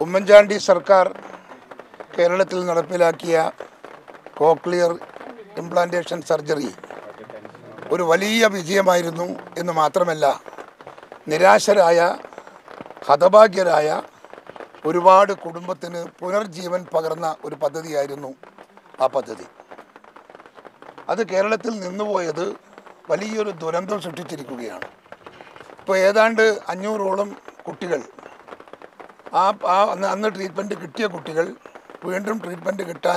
ഉമ്മൻചാണ്ടി സർക്കാർ കേരളത്തിൽ നടപ്പിലാക്കിയ കോക്ലിയർ ഇംപ്ലാന്റേഷൻ സർജറി ഒരു വലിയ വിജയമായിരുന്നു എന്ന് മാത്രമല്ല നിരാശരായ ഹതഭാഗ്യരായ ഒരുപാട് കുടുംബത്തിന് പുനർജീവൻ പകർന്ന ഒരു പദ്ധതിയായിരുന്നു ആ പദ്ധതി അത് കേരളത്തിൽ നിന്നുപോയത് വലിയൊരു ദുരന്തം സൃഷ്ടിച്ചിരിക്കുകയാണ് ഇപ്പോൾ ഏതാണ്ട് അഞ്ഞൂറോളം കുട്ടികൾ ആ ആ അന്ന് അന്ന് ട്രീറ്റ്മെൻറ്റ് കിട്ടിയ കുട്ടികൾ വീണ്ടും ട്രീറ്റ്മെൻറ്റ് കിട്ടാൻ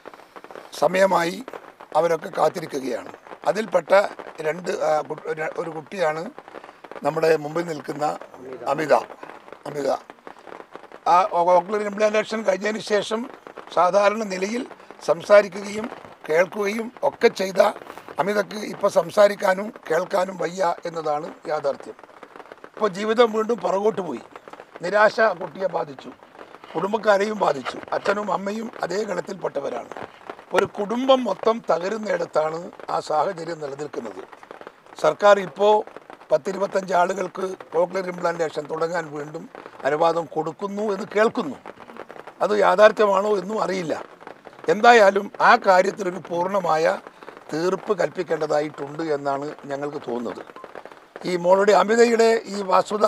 സമയമായി അവരൊക്കെ കാത്തിരിക്കുകയാണ് അതിൽപ്പെട്ട രണ്ട് ആ, കു- ഒരു- ഒരു കുട്ടിയാണ് നമ്മുടെ മുമ്പിൽ നിൽക്കുന്ന അമിത അമിത ആ ഓക്ലർ ഇംപ്ലാന്റേഷൻ കഴിഞ്ഞതിന് ശേഷം സാധാരണ നിലയിൽ സംസാരിക്കുകയും കേൾക്കുകയും ഒക്കെ ചെയ്ത അമിതക്ക് ഇപ്പോൾ സംസാരിക്കാനും കേൾക്കാനും വയ്യ എന്നതാണ് യാഥാർത്ഥ്യം ഇപ്പോൾ ജീവിതം വീണ്ടും പുറകോട്ട് പോയി നിരാശ കുട്ടിയെ ബാധിച്ചു കുടുംബക്കാരെയും ബാധിച്ചു അച്ഛനും അമ്മയും അതേ ഗണത്തിൽപ്പെട്ടവരാണ് ഒരു കുടുംബം മൊത്തം തകരുന്നിടത്താണ് ആ സാഹചര്യം നിലനിൽക്കുന്നത് സർക്കാർ ഇപ്പോൾ പത്തിരുപത്തഞ്ച് ആളുകൾക്ക് കോക്ലിയർ ഇംപ്ലാന്റേഷൻ തുടങ്ങാൻ വീണ്ടും അനുവാദം കൊടുക്കുന്നു എന്ന് കേൾക്കുന്നു അത് യാഥാർത്ഥ്യമാണോ എന്നും അറിയില്ല എന്തായാലും ആ കാര്യത്തിലൊരു പൂർണ്ണമായ തീർപ്പ് കൽപ്പിക്കേണ്ടതായിട്ടുണ്ട് എന്നാണ് ഞങ്ങൾക്ക് തോന്നുന്നത് ഈ മോളുടെ അമിതയുടെ ഈ വാസുത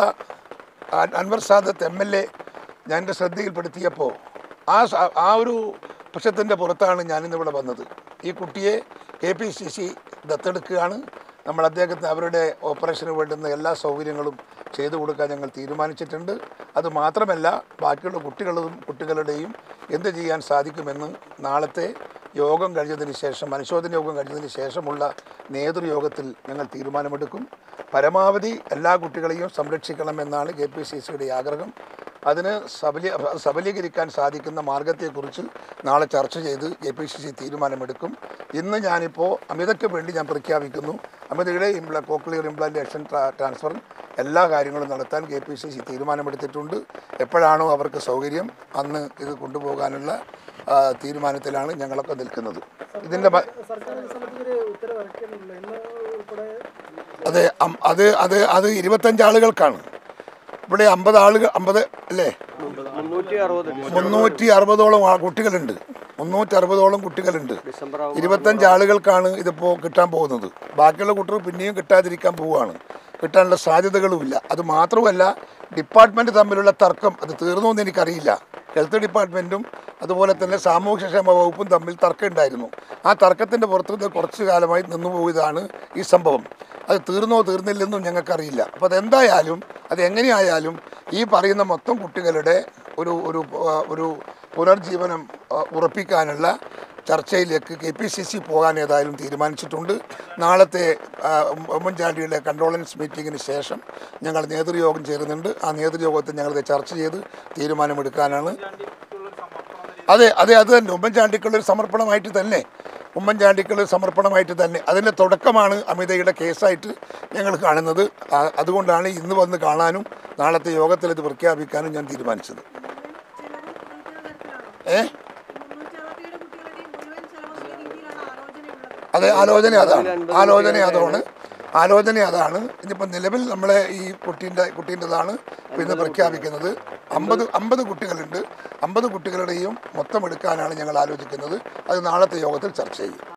അ- Anwar Sadath M L A ഞാൻ എൻ്റെ ശ്രദ്ധയിൽപ്പെടുത്തിയപ്പോൾ ആ സ- ആ ഒരു പ്രശ്നത്തിൻ്റെ പുറത്താണ് ഞാനിന്നിവിടെ വന്നത് ഈ കുട്ടിയെ കെ പി സി സി ദത്തെടുക്കുകയാണ് നമ്മൾ അദ്ദേഹത്തിന് അവരുടെ ഓപ്പറേഷന് വേണ്ടുന്ന എല്ലാ സൗകര്യങ്ങളും ചെയ്തു കൊടുക്കാൻ ഞങ്ങൾ തീരുമാനിച്ചിട്ടുണ്ട് അത് മാത്രമല്ല ബാക്കിയുള്ള കുട്ടികളും കുട്ടികളുടെയും എന്ത് ചെയ്യാൻ സാധിക്കുമെന്ന് നാളത്തെ യോഗം കഴിഞ്ഞതിന് ശേഷം അനുശോചന യോഗം കഴിഞ്ഞതിന് ശേഷമുള്ള നേതൃയോഗത്തിൽ ഞങ്ങൾ തീരുമാനമെടുക്കും പരമാവധി എല്ലാ കുട്ടികളെയും സംരക്ഷിക്കണമെന്നാണ് കെ പി സി സിയുടെ ആഗ്രഹം അതിന് സബലീ സബലീകരിക്കാൻ സാധിക്കുന്ന മാർഗത്തെക്കുറിച്ച് നാളെ ചർച്ച ചെയ്ത് കെ പി സി സി തീരുമാനമെടുക്കും ഇന്ന് ഞാനിപ്പോൾ അമിതയ്ക്ക് വേണ്ടി ഞാൻ പ്രഖ്യാപിക്കുന്നു അമിതയുടെ ഇംപ്ല കോക്ലിയർ ഇംപ്ലാന്റേഷൻ ട്രാൻസ്ഫർ എല്ലാ കാര്യങ്ങളും നടത്താൻ കെ പി സി സി തീരുമാനമെടുത്തിട്ടുണ്ട് എപ്പോഴാണോ അവർക്ക് സൗകര്യം അന്ന് ഇത് കൊണ്ടുപോകാനുള്ള ആ, തീരുമാനത്തിലാണ് ഞങ്ങളൊക്കെ നിൽക്കുന്നത് ഇതിൻ്റെ മ- സർക്കാർ ഈ സംബന്ധിച്ചൊരു ഉത്തരവ് ഇറക്കിയിട്ടില്ല ഇന്ന് ഉൾപ്പെടെ അത് അം- അത് അത് അത് ഇരുപത്തഞ്ച് ആളുകൾക്കാണ് ഇവിടെ അമ്പത് ആളുകൾ അമ്പത് അല്ലേ മുന്നൂറ്റി അറുപത് മുന്നൂറ്റി അറുപതോളം ആ- കുട്ടികളുണ്ട് മുന്നൂറ്റി അറുപതോളം കുട്ടികളുണ്ട് ഡിസംബർ ഇരുപത്തഞ്ച് ആളുകൾക്കാണ് ഇതിപ്പോൾ കിട്ടാൻ പോകുന്നത് ബാക്കിയുള്ള കുട്ടികൾ പിന്നെയും കിട്ടാതിരിക്കാൻ പോവുകയാണ് കിട്ടാനുള്ള സാധ്യതകളുമില്ല അത് മാത്രമല്ല ഡിപ്പാർട്ട്മെൻറ്റ് തമ്മിലുള്ള തർക്കം അത് തീർന്നു എന്ന് എനിക്കറിയില്ല ഹെൽത്ത് ഡിപ്പാർട്ട്മെൻറ്റും അതുപോലെ തന്നെ സാമൂഹ്യക്ഷേമ വകുപ്പും തമ്മിൽ തർക്കം ഉണ്ടായിരുന്നു ആ തർക്കത്തിൻ്റെ പുറത്ത് ഇത് കുറച്ച് കാലമായി നിന്നു പോയതാണ് ഈ സംഭവം അത് തീർന്നോ തീർന്നില്ലെന്നും ഞങ്ങൾക്കറിയില്ല അപ്പോൾ അതെന്തായാലും അത് എങ്ങനെയായാലും ഈ പറയുന്ന മൊത്തം കുട്ടികളുടെ ഒരു ഒരു ആ, ഒരു പുനർജീവനം ആ, ഉറപ്പിക്കാനുള്ള ചർച്ചയിലേക്ക് കെ പി സി സി പോകാൻ ഏതായാലും തീരുമാനിച്ചിട്ടുണ്ട് നാളത്തെ ആ, ഉം- ഉമ്മൻചാണ്ടിയുടെ കൺട്രോളൻസ് മീറ്റിങ്ങിന് ശേഷം ഞങ്ങൾ നേതൃയോഗം ചേരുന്നുണ്ട് ആ നേതൃയോഗത്തിൽ ഞങ്ങളിത് ചർച്ച ചെയ്ത് തീരുമാനമെടുക്കാനാണ് അതെ അതെ അത് തന്നെ ഉമ്മൻചാണ്ടിക്കുള്ളൊരു സമർപ്പണമായിട്ട് തന്നെ ഉമ്മൻചാണ്ടിക്കുള്ള സമർപ്പണമായിട്ട് തന്നെ അതിൻ്റെ തുടക്കമാണ് അമിതയുടെ കേസായിട്ട് ഞങ്ങൾ കാണുന്നത് ആ- അതുകൊണ്ടാണ് ഇന്ന് വന്ന് കാണാനും നാളത്തെ യോഗത്തിൽ ഇത് പ്രഖ്യാപിക്കാനും ഞാൻ തീരുമാനിച്ചത് ഏ അതെ ആലോചന അതാണ് ആലോചന അതാണ് ആലോചന അതാണ് ഇനിയിപ്പോൾ നിലവിൽ നമ്മളെ ഈ കുട്ടീൻ്റെ കുട്ടീൻ്റെതാണ് ഇന്ന് പ്രഖ്യാപിക്കുന്നത് അമ്പത് അമ്പത് കുട്ടികളുണ്ട് അമ്പത് കുട്ടികളുടെയും മൊത്തം എടുക്കാനാണ് ഞങ്ങൾ ആലോചിക്കുന്നത് അത് നാളത്തെ യോഗത്തിൽ ചർച്ച ചെയ്യും